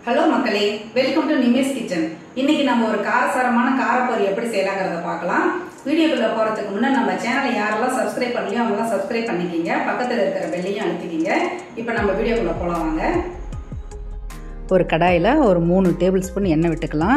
hello மக்களே welcome to நிமேஸ் kitchen இன்னைக்கு நம்ம ஒரு காரசாரமான காரப்பொரி எப்படி செய்யலாங்கிறத பார்க்கலாம் வீடியோக்குள்ள போறதுக்கு முன்னே நம்ம சேனலை யாரெல்லாம் சப்ஸ்கிரைப் பண்ணலையோ அவங்களாம் சப்ஸ்கிரைப் பண்ணிக்கிங்க பக்கத்தில் இருக்கிற பெல்லையும் அழுத்திக்கிங்க இப்போ நம்ம வீடியோக்குள்ள போலாம் வாங்க ஒரு கடாயில் ஒரு மூணு டேபிள் ஸ்பூன் எண்ணெய் விட்டுக்கலாம்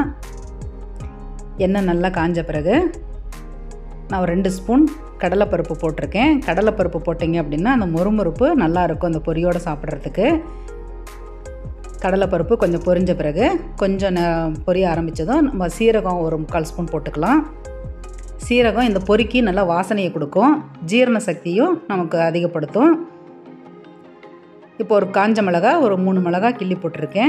எண்ணெய் நல்லா காஞ்ச பிறகு நான் ஒரு ரெண்டு ஸ்பூன் கடலைப்பருப்பு போட்டிருக்கேன் கடலைப்பருப்பு போட்டிங்க அப்படின்னா அந்த முறுமுறுப்பு நல்லா இருக்கும் அந்த பொரியோடு சாப்பிட்றதுக்கு கடலைப்பருப்பு கொஞ்சம் பொரிஞ்ச பிறகு கொஞ்சம் நே- பொரிய ஆரம்பித்ததும் நம்ம சீரகம் ஒரு முக்கால் ஸ்பூன் போட்டுக்கலாம் சீரகம் இந்த பொரிக்கு நல்லா வாசனையை கொடுக்கும் ஜீரண சக்தியும் நமக்கு அதிகப்படுத்தும் இப்போ ஒரு காஞ்ச மிளகா ஒரு மூணு மிளகா கிள்ளி போட்டிருக்கேன்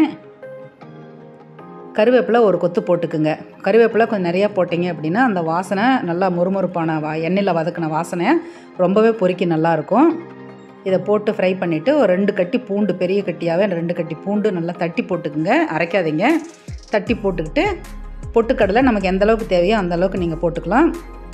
கருவேப்பிலை ஒரு கொத்து போட்டுக்குங்க கருவேப்பிலை கொஞ்சம் நிறையா போட்டிங்க அப்படின்னா அந்த வாசனை நல்லா முறுமுறுப்பான வா எண்ணெயில் வதக்கின வாசனை ரொம்பவே பொரிக்கி நல்லாயிருக்கும் இதை போட்டு ஃப்ரை பண்ணிவிட்டு ஒரு ரெண்டு கட்டி பூண்டு பெரிய கட்டியாகவே ரெண்டு கட்டி பூண்டு நல்லா தட்டி போட்டுக்குங்க அரைக்காதீங்க தட்டி போட்டுக்கிட்டு பொட்டுக்கடலை நமக்கு எந்த அளவுக்கு தேவையோ அந்த அளவுக்கு நீங்கள் போட்டுக்கலாம்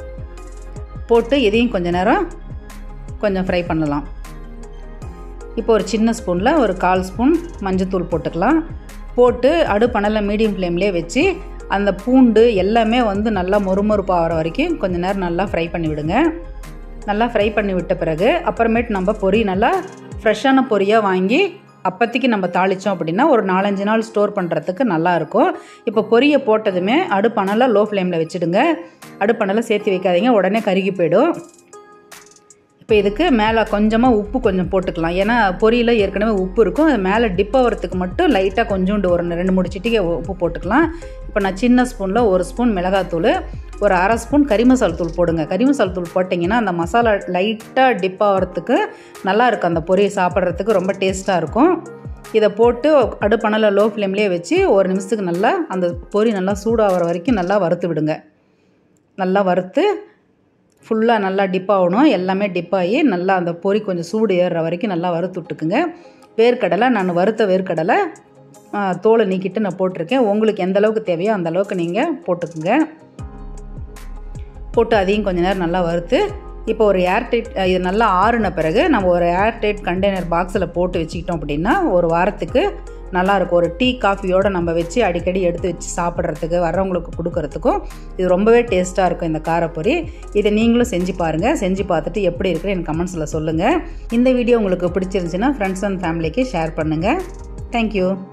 போட்டு இதையும் கொஞ்ச நேரம் கொஞ்சம் ஃப்ரை பண்ணலாம் இப்போ ஒரு சின்ன ஸ்பூனில் ஒரு கால் ஸ்பூன் மஞ்சத்தூள் போட்டுக்கலாம் போட்டு அடுப்பணலில் மீடியம் ஃப்ளேம்லேயே வச்சு அந்த பூண்டு எல்லாமே வந்து நல்லா மொறுமொறுப்பு ஆகிற வரைக்கும் கொஞ்ச நேரம் நல்லா ஃப்ரை பண்ணி விடுங்க நல்லா ஃப்ரை பண்ணி விட்ட பிறகு அப்புறமேட்டு நம்ம பொரி நல்லா ஃப்ரெஷ்ஷான பொரியாக வாங்கி அப்போதைக்கு நம்ம தாளித்தோம் அப்படின்னா ஒரு நாலஞ்சு நாள் ஸ்டோர் பண்ணுறதுக்கு நல்லாயிருக்கும் இப்போ பொரியை போட்டதுமே அடுப்பணலை லோ ஃப்ளேமில் வச்சுடுங்க அடுப்பணலை சேர்த்து வைக்காதீங்க உடனே கருகி போயிடும் இப்போ இதுக்கு மேலே கொஞ்சமாக உப்பு கொஞ்சம் போட்டுக்கலாம் ஏன்னா பொரியில் ஏற்கனவே உப்பு இருக்கும் அது மேலே டிப் ஆகிறதுக்கு மட்டும் லைட்டாக கொஞ்சோண்டு ஒரு ரெண்டு மூணு சிட்டிகை உப்பு போட்டுக்கலாம் இப்போ நான் சின்ன ஸ்பூனில் ஒரு ஸ்பூன் மிளகாத்தூள் ஒரு அரை ஸ்பூன் கறி மசால் தூள் போடுங்க கறி மசால் தூள் போட்டிங்கன்னா அந்த மசாலா லைட்டாக டிப் ஆகிறதுக்கு நல்லா இருக்கும் அந்த பொரியை சாப்பிட்றதுக்கு ரொம்ப டேஸ்ட்டாக இருக்கும் இதை போட்டு அடுப்பணல லோ ஃப்ளேம்லேயே வச்சு ஒரு நிமிஷத்துக்கு நல்லா அந்த பொரி நல்லா சூடாகிற வரைக்கும் நல்லா வறுத்து விடுங்க நல்லா வறுத்து ஃபுல்லாக நல்லா டிப் ஆகணும் எல்லாமே டிப் ஆகி நல்லா அந்த பொரி கொஞ்சம் சூடு ஏறுற வரைக்கும் நல்லா வறுத்து விட்டுக்குங்க வேர்க்கடலை நான் வறுத்த வேர்க்கடலை ஆ, தோலை நீக்கிட்டு நான் போட்டிருக்கேன் உங்களுக்கு எந்த அளவுக்கு தேவையோ அந்த அளவுக்கு நீங்கள் போட்டுக்குங்க போட்டு அதையும் கொஞ்ச நேரம் நல்லா வறுத்து இப்போ ஒரு ஏர்டைட் இது நல்லா ஆறுன பிறகு நம்ம ஒரு ஏர்டைட் கண்டெய்னர் பாக்ஸில் போட்டு வச்சுக்கிட்டோம் அப்படின்னா ஒரு வாரத்துக்கு நல்லாயிருக்கும் ஒரு டீ காஃபியோடு நம்ம வச்சு அடிக்கடி எடுத்து வச்சு சாப்பிட்றதுக்கு வர்றவங்களுக்கு கொடுக்கறதுக்கும் இது ரொம்பவே டேஸ்ட்டாக இருக்கும் இந்த காரப்பொரி இதை நீங்களும் செஞ்சு பாருங்கள் செஞ்சு பார்த்துட்டு எப்படி இருக்குன்னு எனக்கு கமெண்ட்ஸில் சொல்லுங்கள் இந்த வீடியோ உங்களுக்கு பிடிச்சிருந்துச்சுன்னா ஃப்ரெண்ட்ஸ் அண்ட் ஃபேமிலிக்கு ஷேர் பண்ணுங்கள் தேங்க்யூ